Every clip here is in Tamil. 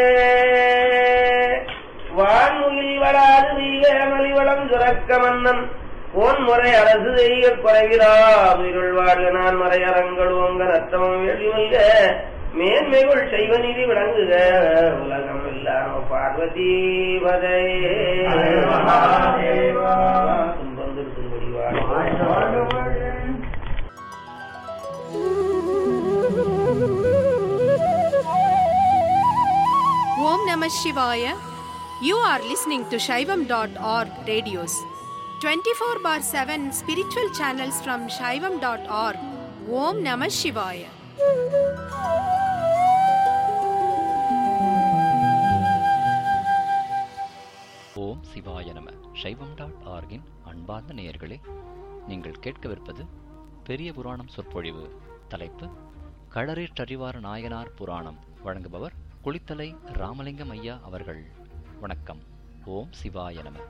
வான்முகில் வளாது வீகமலி வளம் சுரக்க மன்னன் போன்முறை அரசு செய்ய குறைவிலா உயிருள் வாழ்க நான் மறையறங்கள் ஓங்க நத்தமம் வெளிமல்க மேன்மைகள் செய்வ நிதி விளங்குக உலகம் இல்லாம பார்வதி பதையே துன்பம் திருத்தும்படி வாழ்க Om Namah Shivaya. You are listening to Shaivam.org radios. 24 bar 7 spiritual channels from Shaivam.org. Om Namah Shivaya. ஓம் சிவாய நம சைவம் டாட் ஆர்கின் அன்பார்ந்த நேயர்களே நீங்கள் கேட்கவிருப்பது பெரிய புராணம் சொற்பொழிவு தலைப்பு களரேற்றறிவார் நாயனார் புராணம் வழங்குபவர் குளித்தலை ராமலிங்கம் ஐயா அவர்கள் வணக்கம் ஓம் சிவாய நம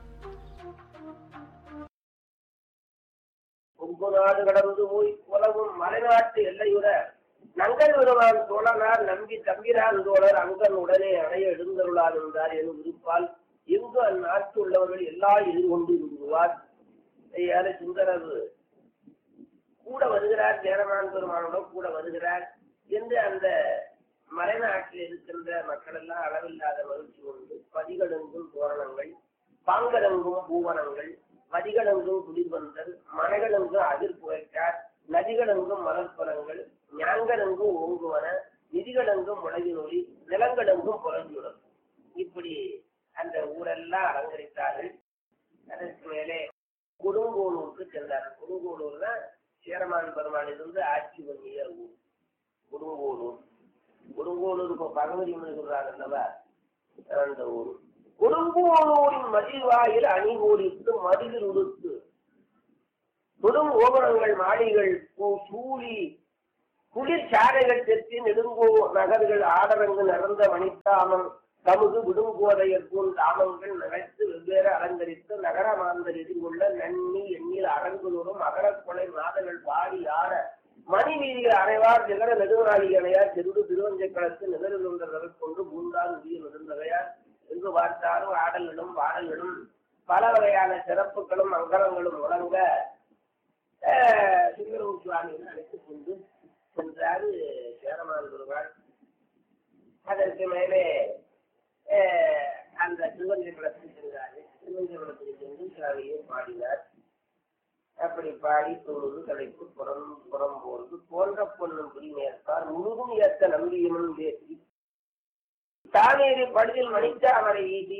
கொங்கு நாடு கடந்து போய் உலகும் மலைநாட்டு எல்லையுற நங்கல் விருவான் தோழனார் நம்பி தம்பிரான் தோழர் அங்கன் உடனே அடைய எழுந்தருளார் என்றார் எனும் விருப்பால் எங்கு அந்நாட்டு உள்ளவர்கள் எல்லா எதிர்கொண்டு விடுவார் ஐயாறு சுந்தரர் கூட வருகிறார் சேரமான் பெருமானுடன் கூட வருகிறார் என்று அந்த மலைநாட்டில் இருக்கின்ற மக்கள் எல்லாம் அளவில்லாத மகிழ்ச்சி கொண்டு பதிகளெங்கும் தோரணங்கள் பாங்கலெங்கும் பூவனங்கள் மதிகளெங்கும் குளிர்வந்தல் மனைகளெங்கும் அதிர் புகைக்கார் நதிகளெங்கும் மலர்பலங்கள் ஞாங்கலெங்கும் ஓங்குவன நிதிகளெங்கும் முளைவினொலி நிலங்களெங்கும் புலஞ்சுடன் இப்படி அந்த ஊரெல்லாம் அலங்கரித்தார்கள் அதற்கு மேலே கொடுங்கோளூருக்கு சென்றார் கொடுங்கோளூர்னா சேரமான் பெருமானிலிருந்து ஆட்சி பண்ணிய ஊர் கொடுங்கோளூர் கொடுங்கோளூர் இப்போ பகவதிமணி சொல்றாங்க அல்லவா அந்த ஊர் கொடுங்கோளூரின் மதிவாயில் அணிகோடித்து மதிலில் உடுத்து தொடும் ஓபனங்கள் மாளிகள் பூ- சூழி குளிர் சாலைகள் தெற்கு நெடுங்கோ நகர்கள் ஆடரங்கு நிறந்த வனித்தாமம் தமுது விடுங்கோதையர் போல் தாமங்கள் நகைத்து வெவ்வேறு அலங்கரித்து நகர மாந்தர் எதிர்கொள்ள நன்னி எண்ணில் அரங்குதோறும் அகரக்கொலை நாதங்கள் பாடி ஆட மணி வீதியில் அறைவார் நிகர நெடுநாளி அணையார் சென்று திருவஞ்சக்களத்து நிகரில் ஒன்றரை கொண்டு மூன்றாம் உயிர் நெடுந்தகையார் எங்கு பார்த்தாலும் ஆடல்களும் பாடல்களும் பல வகையான சிறப்புகளும் மங்களங்களும் முழங்க ஆஹ், சிங்கரவு சுவாமிகள் அழைத்துக் கொண்டு சென்றாரு சேரமான் பெருமாள் அதற்கு மேலே ஆஹ், அந்த திருவஞ்சகுளத்தில் சென்றாரு திருவஞ்சகுளத்தில் சென்று சாவியை பாடினார் அப்படி பாடி தொழுது தலைப்பு புறம் புறம் போர்ந்து போன்ற பொண்ணும் புரிமேற்பார் முழுதும் ஏத்த நம்பியமும் பேசி தானேறி படுதில் மணித்த அவரை ஈசி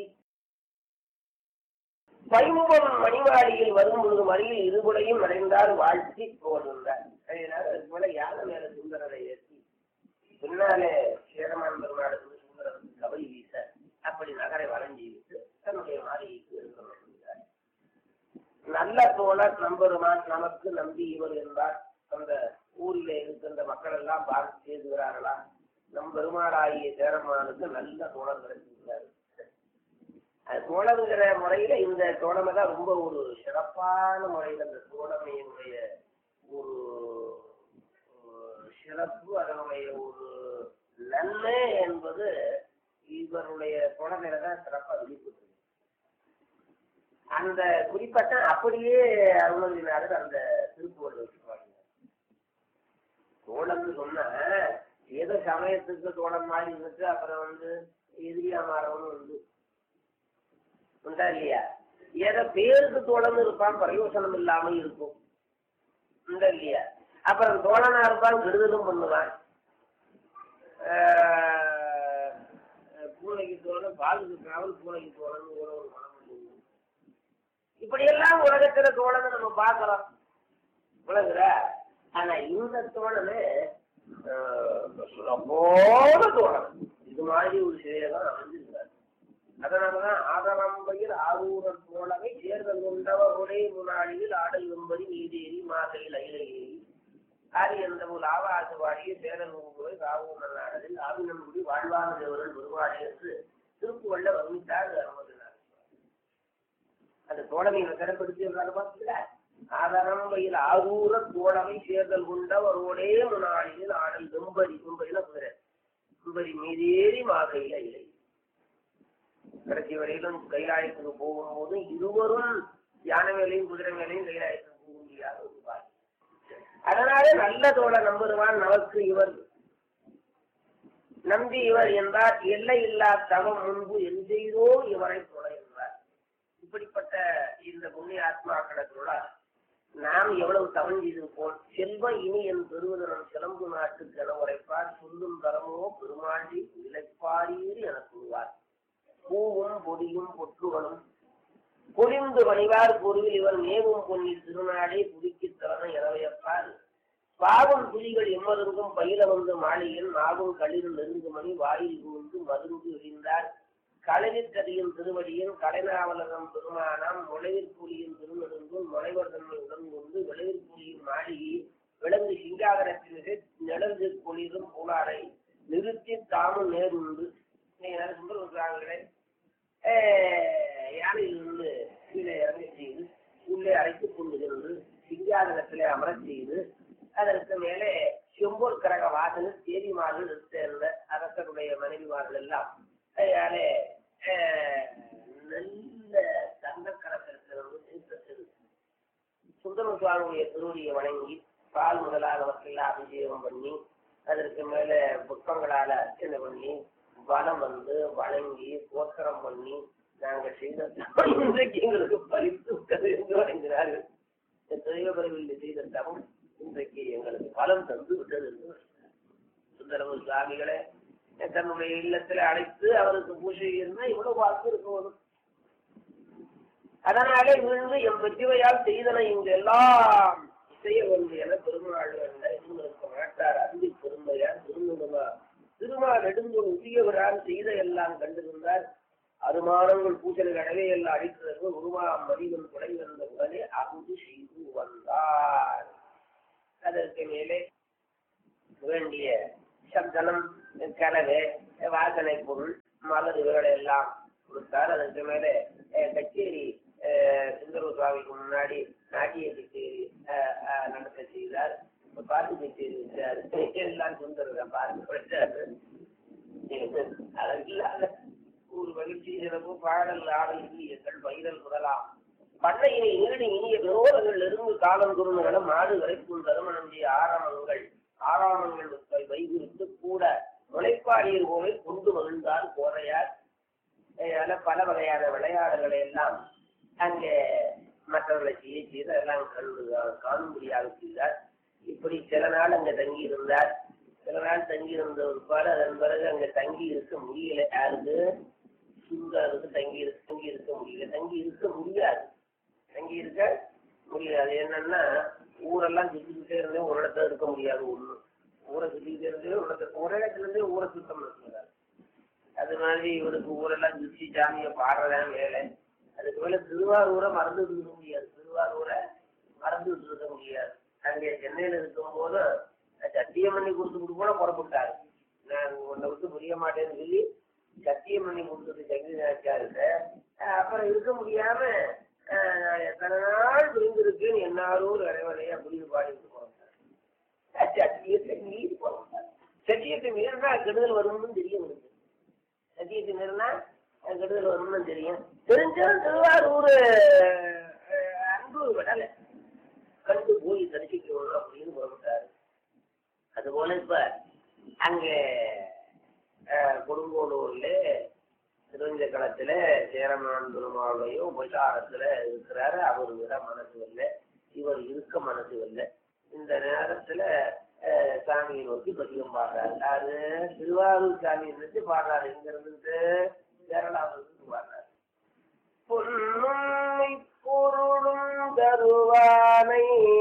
பைம்பொன் மணிவாடியில் வரும் பொழுது மடியில் இருபுடையும் அடைந்தார் வாழ்த்தி போகின்றார் அதனால அதுக்கு மேல யானை மேல சுந்தரரை ஏற்றி பின்னாலே சேரமான் பெருமாளுக்கு சுந்தரருக்கு கபடி வீச அப்படி நகரை வளைஞ்சி விட்டு தன்னுடைய மாளிகைக்கு எழுந்தருள் செய்தார். நல்ல தோழர் நம்பெருமான் நமக்கு நம்பி இவர் என்பார் அந்த ஊரிலே இருக்கின்ற மக்கள் எல்லாம் பார்த்து செய்துகிறார்களா நம் பெருமாளாகிய சேரமானுக்கு நல்ல தோழர் கிடைச்சிருக்கிறார் அது தோழங்கிற முறையில இந்த தோழமை தான் ரொம்ப ஒரு சிறப்பான முறையில் அந்த தோழமையினுடைய ஒரு ஒரு சிறப்பு அதனுடைய ஒரு நன்மை என்பது இவருடைய தோழமையில தான் சிறப்பாக வெளிப்பட்டு அந்த குறிப்பட்ட அப்படியே அருணகிரிநாதர் அந்த திருப்புவல் வச்சுப்பாங்க தோழம்னு சொன்னா ஏதோ சமயத்துக்கு தோழம் மாதிரி இருந்துட்டு அப்புறம் வந்து எதிரியா மாறவனும் உண்டு உண்டா இல்லையா ஏதோ பேருக்கு தோழன்னு இருப்பான் பிரயோசனம் இல்லாம இருக்கும் உண்டா இல்லையா அப்புறம் தோழனா இருப்பான் கெடுதலும் பண்ணுவான் ஆஹ் பூனைக்கு தோழன் பாலுக்கு காவல் பூனைக்கு தோழன் கூட ஒரு மனம் உண்டு. இப்படியெல்லாம் உலகத்துல தோழனை நம்ம பார்க்கிறோம் உலகுல ஆனா இந்த தோழனு சுலபோட தோழன் இது மாதிரி ஒரு செயலாம் அமைஞ்சிருக்காரு அதனாலதான் ஆதரம்பையில் ஆரூரர் தோழமை தேர்தல் கொண்டவர் ஒரே முன்னாடியில் ஆடல் வெம்பதி நீதேறி மாதையில் அயிலையேறி ஆதி என்ற ஒரு ஆவாச வாடிய சேரன் ஊங்குவை காவூர் நாடலில் ஆவினங்குடி வாழ்வான தேவரன் வருவாடி என்று திருப்புகள்ல வர்ணித்தார் அனுமதினார் அந்த தோழமையை சிறப்படுத்தி பார்த்தீங்களா ஆதரம்பையில் ஆரூர தோழமை சேர்தல் கொண்டவர் ஒரே முன்னாடியில் ஆடல் வெம்பரி வெம்பரில குதிரை வெம்பரி மீதேறி மாதையில் அயிலை கடைசி வரையிலும் கைலாயத்துக்கு போகும்போது இருவரும் யானை மேலையும் குதிரை மேலையும் கைலாயத்துக்கு போக முடியாத ஒரு பாய் அதனால நல்ல தோழ நம்புருவான் நமக்கு இவர் நம்பி இவர் என்றார் எல்லை இல்லா தவம் முன்பு எஞ்செய்தோ இவரை தொலை என்றார் இப்படிப்பட்ட இந்த புண்ணிய ஆத்மாக்களோட நாம் எவ்வளவு தவம் செய்திருப்போம் செல்வம் இனி என் பெருவதனம் சிலம்பு நாட்டுக்கு என உரைப்பார் சொல்லும் தரமோ பெருமாண்டி இழைப்பாரீர் என கூறுவார் பூவும் பொடியும் பொற்றுகளும் பொலிந்து பணிவார் பொருவில் இவர் மேவும் பொன்னி திருநாடே புதுக்கி தரன எனவையப்பார் பாவம் புலிகள் எம்மருங்கும் பயில வந்து மாளிகையில் நாவும் களிர் நெருங்கு மணி வாயில் கூர்ந்து மருந்து எறிந்தார் களவில் கதியின் திருவடியின் கலைநாவலகம் பெருமானாம் முளைவிற்புலியின் திருநெடுங்கும் முளைவர் தன்மை உடன் கொண்டு விளைவிற்புலியின் மாளிகை விலங்கு சிங்காகரத்தினரை நிழந்து குளிரும் புலாரை நிறுத்தி தாமும் நேருண்டு சுந்தரங்களே யானையிலிருந்து கீழே இறங்கி செய்து உள்ளே அழைத்துக் கொண்டு சென்று சிங்காதனத்திலே அமரச் செய்து அதற்கு மேலே செம்பூர் கரக வாசல் தேவிமார்கள் சேர்ந்த அரசருடைய மனைவிமார்கள் எல்லாம் அதனாலே நல்ல தங்கக்கரத்திற்கு தீர்த்தத்தில் சுந்தர சுவாமியுடைய திருவடியை வணங்கி பால் முதலானவற்றையெல்லாம் அபிஷேகம் பண்ணி அதற்கு மேல புஷ்பங்களால அர்ச்சனை பண்ணி வனம் வந்து வணங்கி கோத்திரம் பண்ணி நாங்க செய்த தவம் இன்றைக்கு எங்களுக்கு பலித்து விட்டது என்று வணங்கினார்கள் தெய்வபரிவில் செய்த தவம் இன்றைக்கு எங்களுக்கு பலம் தந்து விட்டது என்று சுந்தரமு சுவாமிகளை தன்னுடைய இல்லத்துல அழைத்து அவருக்கு பூஜை இருந்தா இவ்வளவு வாக்கு இருக்க வரும் அதனாலே விழுந்து எம் வெற்றிவையால் செய்தன இங்கு எல்லாம் செய்ய வேண்டும் என பெருமாள் இருக்க மாட்டார் அன்பு பெருமையார் திருநுமா திருமா நெடுங்கோல் உரியவரால் செய்த எல்லாம் கண்டிருந்தார் அருமானங்கள் பூசலை கடவே எல்லாம் அடித்ததற்கு உருவா மதிவன் கொலை வந்த உடனே அங்கு செய்து வந்தார் அதற்கு மேலே வேண்டிய சப்தனம் கலவை வாசனை பொருள் மலர் இவர்களை எல்லாம் கொடுத்தார் அதற்கு மேலே கச்சேரி சுந்தர சுவாமிக்கு முன்னாடி நாட்டிய கச்சேரி நடத்த செய்தார் பாட்டு கச்சேரி வச்சார் எல்லாம் சுந்தர பாட்டு வச்சாரு அதற்கில்லாத ஒரு மகிழ்ச்சி சிறப்பு பாடல் ஆடல் எங்கள் பயிரல் முதலாம் பண்ணையினை ஈடு இனிய விரோதங்கள் இருந்து காலம் குறுநுகள மாடு வரைக்கும் தருமணந்திய ஆரம்பங்கள் ஆறாமங்கள் வைகுறித்து கூட முளைப்பாடியர் போல கொண்டு மகிழ்ந்தார் கோரையார் அதனால பல வகையான விளையாடுகளை எல்லாம் அங்கே மற்றவர்களை செய்ய செய்து அதெல்லாம் கண்டு காணும்படியாக செய்தார் இப்படி சில நாள் அங்க தங்கி இருந்தார் சில நாள் தங்கி இருந்த ஒருபாடு அதன் பிறகு அங்க தங்கி இருக்க முடியல யாருக்கு சுந்தருக்கு தங்கி இருக்க தங்கி இருக்க முடியல தங்கி இருக்க முடியாது தங்கி இருக்க முடியாது என்னன்னா ஊரெல்லாம் சுத்திக்கிட்டே இருந்தே ஒரு இடத்துல இருக்க முடியாது ஒண்ணு ஊரை சுத்திக்கிட்டே இருந்தே ஒரு இடத்துல ஒரே இடத்துல இருந்தே ஊரை சுத்தம் இருக்கிறார் அது மாதிரி இவருக்கு ஊரெல்லாம் சுத்தி சாமியை பாடுறதான் வேலை அதுக்கு மேல திருவாரூரை மறந்துட்டு இருக்க முடியாது திருவாரூரை மறந்துட்டு இருக்க முடியாது அங்கே சென்னையில இருக்கும் போது சத்தியம் பண்ணி கொடுத்துட்டு கூட புறப்பட்டாரு நான் உன்னை விட்டு புரிய மாட்டேன்னு சொல்லி சத்தியம் பண்ணி கொடுத்துட்டு சங்கி நினைச்சாரு அப்புறம் இருக்க முடியாம எத்தனை நாள் புரிந்திருக்குன்னு என்னாரும் இறைவனை அப்படின்னு பாடிட்டு போறாங்க சத்தியத்தை மீறி போறாங்க சத்தியத்தை மீறினா கெடுதல் வரும்னு தெரியும் உங்களுக்கு சத்தியத்தை மீறினா கெடுதல் வரும்னு தெரியும் தெரிஞ்சாலும் திருவாரூர் அன்பு விடலை கண்டு போய் தரிசிக்கணும் அப்படின்னு புறப்பட்டாரு அதுபோல இப்ப அங்க கொடுங்கோலூர்ல திருவஞ்ச களத்துல சேரமான் பெருமாளுடைய உபசாரத்துல இருக்கிறாரு அவர் விட மனசு இல்லை இவர் இருக்க மனசு இல்லை இந்த நேரத்துல சாமியை நோக்கி பதிகம் பாடுறாரு அது திருவாரூர் சாமியை நினைச்சு பாடுறாரு இங்க இருந்துட்டு கேரளாவிலிருந்து பாடுறாரு பொன்னும் பொருளும் தருவானை